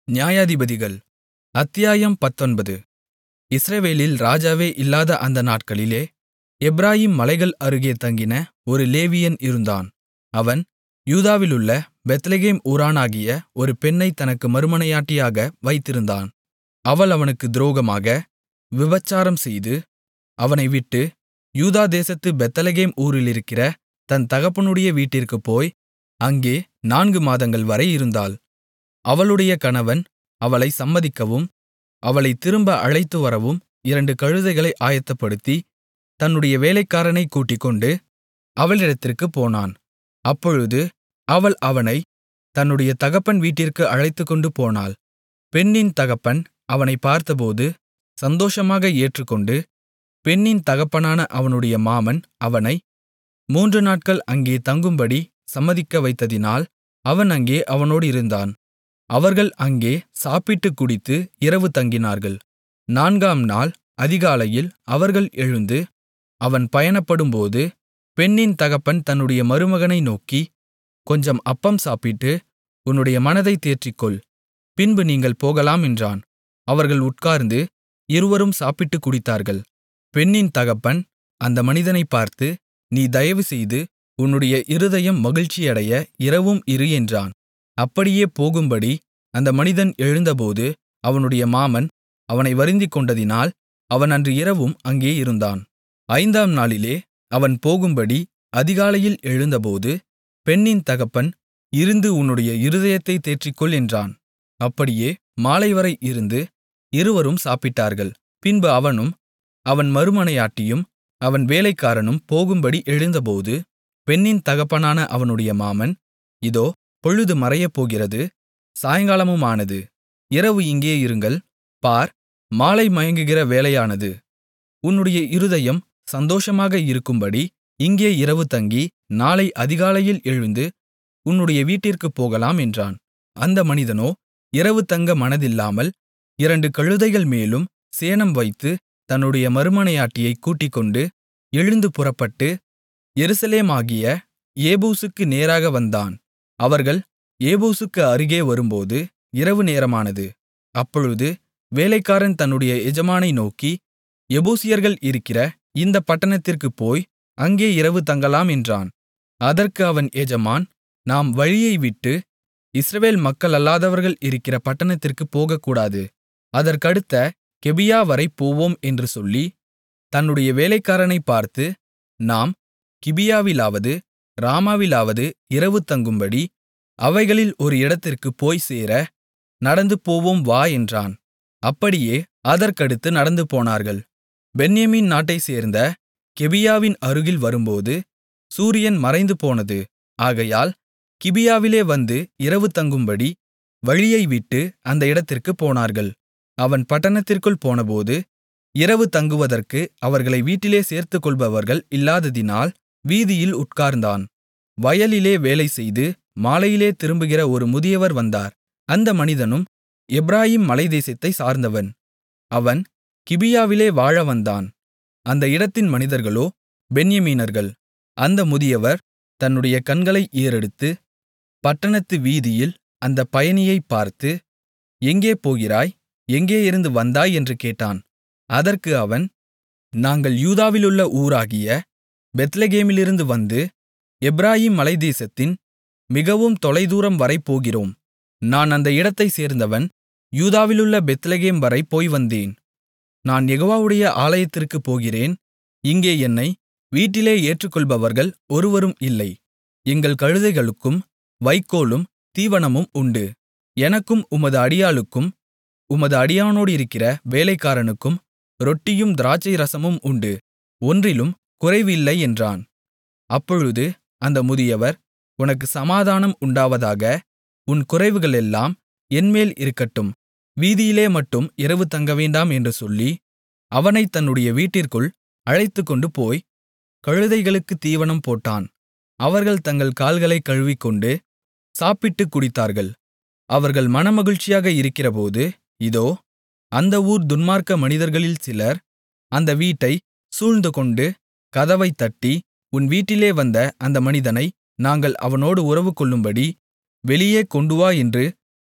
நியாயாதிபதிகள் அத்தியாயம் பத்தொன்பது இஸ்ரவேலில் ராஜாவே இல்லாத அந்த நாட்களிலே எப்பிராயீம் மலைகள் அருகே தங்கின ஒரு லேவியன் இருந்தான் அவன் யூதாவிலுள்ள பெத்லெகேம் ஊரானாகிய ஒரு பெண்ணைத் தனக்கு மறுமனையாட்டியாக வைத்திருந்தான் அவள் அவனுக்குத் துரோகமாக விபசாரம்செய்து அவனை விட்டு யூதா தேசத்து பெத்லெகேம் ஊரிலிருக்கிற தன் தகப்பனுடைய வீட்டிற்குப் போய் அங்கே நான்கு மாதங்கள்வரை இருந்தாள் அவளுடைய கணவன் அவளைச் சம்மதிக்கவும் அவளைத் திரும்ப அழைத்துவரவும் இரண்டு கழுதைகளை ஆயத்தப்படுத்தி தன்னுடைய வேலைக்காரனைக் கூட்டிக்கொண்டு அவளிடத்திற்குப் போனான் அப்பொழுது அவள் அவனைத் தன்னுடைய தகப்பன் வீட்டிற்கு அழைத்துக்கொண்டு போனாள் பெண்ணின் தகப்பன் அவனைப் பார்த்தபோது சந்தோஷமாக ஏற்றுக்கொண்டு பெண்ணின் தகப்பனான அவனுடைய மாமன் அவனை மூன்று நாட்கள் அங்கே தங்கும்படி சம்மதிக்க வைத்ததினால் அவன் அங்கே அவனோடு இருந்தான் அவர்கள் அங்கே சாப்பிட்டுக் குடித்து இரவு தங்கினார்கள் நான்காம் நாள் அதிகாலையில் அவர்கள் எழுந்து அவன் பயணப்படும்போது பெண்ணின் தகப்பன் தன்னுடைய மருமகனை நோக்கி கொஞ்சம் அப்பம் சாப்பிட்டு உன்னுடைய மனதைத் தேற்றிக்கொள் பின்பு நீங்கள் போகலாம் என்றான் அவர்கள் உட்கார்ந்து இருவரும் சாப்பிட்டுக் குடித்தார்கள் பெண்ணின் தகப்பன் அந்த மனிதனைப் பார்த்து நீ தயவுசெய்து உன்னுடைய இருதயம் மகிழ்ச்சியடைய இரவும் இரு என்றான் அப்படியே போகும்படி அந்த மனிதன் எழுந்தபோது அவனுடைய மாமன் அவனை வருந்திக்கொண்டதினால் அவன் அன்று இரவும் அங்கே இருந்தான் ஐந்தாம் நாளிலே அவன் போகும்படி அதிகாலையில் எழுந்தபோது பெண்ணின் தகப்பன் இருந்து உன்னுடைய இருதயத்தைத் தேற்றிக்கொள் என்றான் அப்படியே மாலைவரை இருந்து இருவரும் சாப்பிட்டார்கள் பின்பு அவனும் அவன் மறுமனையாட்டியும் அவன் வேலைக்காரனும் போகும்படி எழுந்தபோது பெண்ணின் தகப்பனான அவனுடைய மாமன் இதோ பொழுது மறையப்போகிறது சாயங்காலமுமானது இரவு இங்கே இருங்கள் பார் மாலை மயங்குகிற வேளையானது உன்னுடைய இருதயம் சந்தோஷமாக இருக்கும்படி இங்கே இரவு தங்கி நாளை அதிகாலையில் எழுந்து உன்னுடைய வீட்டிற்குப் போகலாம் என்றான் அந்த மனிதனோ இரவு தங்க மனதில்லாமல் இரண்டு கழுதைகள் மேலும் சேணம் வைத்து தன்னுடைய மறுமனையாட்டியைக் கூட்டிக்கொண்டு எழுந்து புறப்பட்டு எருசலேமாகிய ஏபூசுக்கு நேராக வந்தான் அவர்கள் ஏபூசுக்கு அருகே வரும்போது இரவு நேரமானது அப்பொழுது வேலைக்காரன் தன்னுடைய எஜமானை நோக்கி எபூசியர்கள் இருக்கிற இந்த பட்டணத்திற்குப் போய் அங்கே இரவு தங்கலாம் என்றான் அதற்கு அவன் எஜமான் நாம் வழியை விட்டு இஸ்ரவேல் மக்களல்லாதவர்கள் இருக்கிற பட்டணத்திற்குப் போகக்கூடாது அதற்கடுத்த கெபியா வரை போவோம் என்று சொல்லி தன்னுடைய வேலைக்காரனைப் பார்த்து நாம் கிபியாவிலாவது ராமாவிலாவது இரவு தங்கும்படி அவைகளில் ஒரு இடத்திற்குப் போய் சேர நடந்து போவோம் வா என்றான் அப்படியே அதற்கடுத்து நடந்து போனார்கள் பென்யமீன் நாட்டைச் சேர்ந்த கெபியாவின் அருகில் வரும்போது சூரியன் மறைந்து போனது ஆகையால் கிபியாவிலே வந்து இரவு தங்கும்படி வழியை விட்டு அந்த இடத்திற்குப் போனார்கள் அவன் பட்டணத்திற்குள் போனபோது இரவு தங்குவதற்கு அவர்களை வீட்டிலே சேர்த்துக்கொள்பவர்கள் இல்லாததினால் வீதியில் உட்கார்ந்தான் வயலிலே வேலைசெய்து மாலையிலே திரும்புகிற ஒரு முதியவர் வந்தார் அந்த மனிதனும் எப்பிராயீம் மலைதேசத்தைச் சார்ந்தவன் அவன் கிபியாவிலே வாழ வந்தான் அந்த இடத்தின் மனிதர்களோ பென்யமீனர்கள் அந்த முதியவர் தன்னுடைய கண்களை ஏறெடுத்து பட்டணத்து வீதியில் அந்த பயணியைப் பார்த்து எங்கே போகிறாய் எங்கே இருந்து வந்தாய் என்று கேட்டான் அதற்கு அவன் நாங்கள் யூதாவிலுள்ள ஊராகிய பெத்லெகேமிலிருந்து வந்து எப்பிராயீம் மலைதேசத்தின் மிகவும் தொலைதூரம் வரை போகிறோம் நான் அந்த இடத்தைச் சேர்ந்தவன் யூதாவிலுள்ள பெத்லெகேம் வரை போய் வந்தேன் நான் யெகோவாவுடைய ஆலயத்திற்குப் போகிறேன் இங்கே என்னை வீட்டிலே ஏற்றுக்கொள்பவர்கள் ஒருவரும் இல்லை எங்கள் கழுதைகளுக்கும் வைக்கோலும் தீவனமும் உண்டு எனக்கும் உமது அடியாளுக்கும் உமது அடியானோடிருக்கிற வேலைக்காரனுக்கும் ரொட்டியும் திராட்சை ரசமும் உண்டு ஒன்றிலும் குறைவில்லை என்றான் அப்பொழுது அந்த முதியவர் உனக்கு சமாதானம் உண்டாவதாக உன் குறைவுகளெல்லாம் என்மேல் இருக்கட்டும் வீதியிலே மட்டும் இரவு தங்கவேண்டாம் என்று சொல்லி அவனைத் தன்னுடைய வீட்டிற்குள் அழைத்துக்கொண்டு போய் கழுதைகளுக்குத் தீவனம் போட்டான் அவர்கள் தங்கள் கால்களைக் கழுவிக்கொண்டு சாப்பிட்டுக் குடித்தார்கள் அவர்கள் மனமகிழ்ச்சியாக இருக்கிறபோது இதோ அந்த ஊர் துன்மார்க்க மனிதர்களில் சிலர் அந்த வீட்டைச் சூழ்ந்துகொண்டு கதவைத் தட்டி உன் வீட்டிலே வந்த அந்த மனிதனை நாங்கள் அவனோடு உறவுகொள்ளும்படி வெளியே கொண்டுவா என்று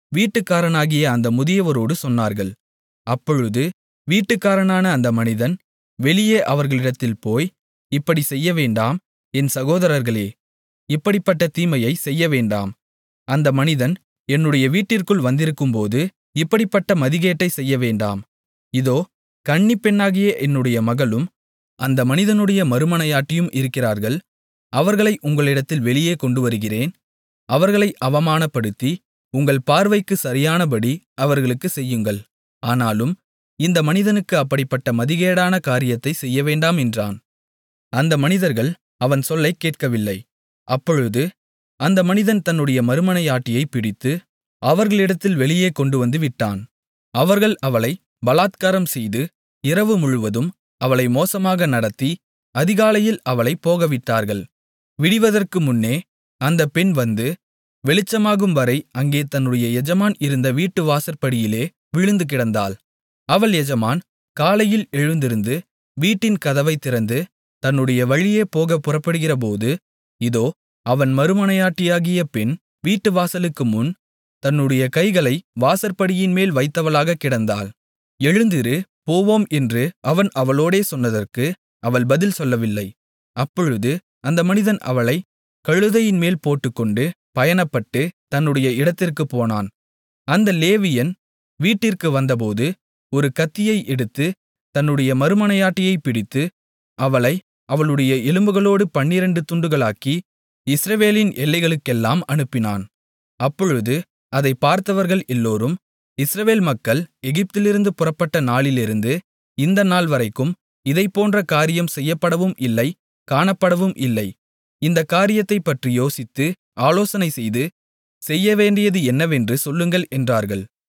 வீட்டுக்காரனாகிய அந்த முதியவரோடு சொன்னார்கள் அப்பொழுது வீட்டுக்காரனான அந்த மனிதன் வெளியே அவர்களிடத்தில் போய் இப்படிச் செய்யவேண்டாம் என் சகோதரர்களே இப்படிப்பட்ட தீமையைச் செய்யவேண்டாம் அந்த மனிதன் என்னுடைய வீட்டிற்குள் வந்திருக்கும்போது இப்படிப்பட்ட மதிகேட்டைச் செய்யவேண்டாம் இதோ கன்னிப்பெண்ணாகிய என்னுடைய மகளும் அந்த மனிதனுடைய மறுமனையாட்டியும் இருக்கிறார்கள் அவர்களை உங்களிடத்தில் வெளியே கொண்டுவருகிறேன் அவர்களை அவமானப்படுத்தி உங்கள் பார்வைக்கு சரியானபடி அவர்களுக்குச் செய்யுங்கள் ஆனாலும் இந்த மனிதனுக்கு அப்படிப்பட்ட மதிகேடான காரியத்தைச் செய்யவேண்டாம் என்றான் அந்த மனிதர்கள் அவன் சொல்லைக் கேட்கவில்லை அப்பொழுது அந்த மனிதன் தன்னுடைய மறுமனையாட்டியைப் பிடித்து அவர்களிடத்தில் வெளியே கொண்டுவந்து விட்டான் அவர்கள் அவளை பலாத்காரம் செய்து இரவு முழுவதும் அவளை மோசமாக நடத்தி அதிகாலையில் அவளைப் போகவிட்டார்கள் விடிவதற்கு முன்னே அந்தப் பெண் வந்து வெளிச்சமாகும் வரை அங்கே தன்னுடைய எஜமான் இருந்த வீட்டு வாசற்படியிலே விழுந்து கிடந்தாள் அவள் எஜமான் காலையில் எழுந்திருந்து வீட்டின் கதவைத் திறந்து தன்னுடைய வழியே போகப் புறப்படுகிறபோது இதோ அவன் மறுமனையாட்டியாகிய பெண் வீட்டு வாசலுக்கு முன் தன்னுடைய கைகளை வாசற்படியின்மேல் வைத்தவளாகக் கிடந்தாள் எழுந்திரு போவோம் என்று அவன் அவளோடே சொன்னதற்கு அவள் பதில் சொல்லவில்லை அப்பொழுது அந்த மனிதன் அவளை கழுதையின்மேல் போட்டுக்கொண்டு பயணப்பட்டு தன்னுடைய இடத்திற்குப் போனான் அந்த லேவியன் வீட்டிற்கு வந்தபோது ஒரு கத்தியை எடுத்து தன்னுடைய மறுமனையாட்டியைப் பிடித்து அவளை அவளுடைய எலும்புகளோடு பன்னிரண்டு துண்டுகளாக்கி இஸ்ரவேலின் எல்லைகளுக்கெல்லாம் அனுப்பினான் அப்பொழுது அதைப் பார்த்தவர்கள் எல்லோரும் இஸ்ரவேல் மக்கள் எகிப்திலிருந்து புறப்பட்ட நாளிலிருந்து இந்த நாள்வரைக்கும் இதைப்போன்ற காரியம் செய்யப்படவும் இல்லை காணப்படவும் இல்லை இந்தக் காரியத்தைப்பற்றி யோசித்து ஆலோசனை செய்து செய்யவேண்டியது என்னவென்று சொல்லுங்கள் என்றார்கள்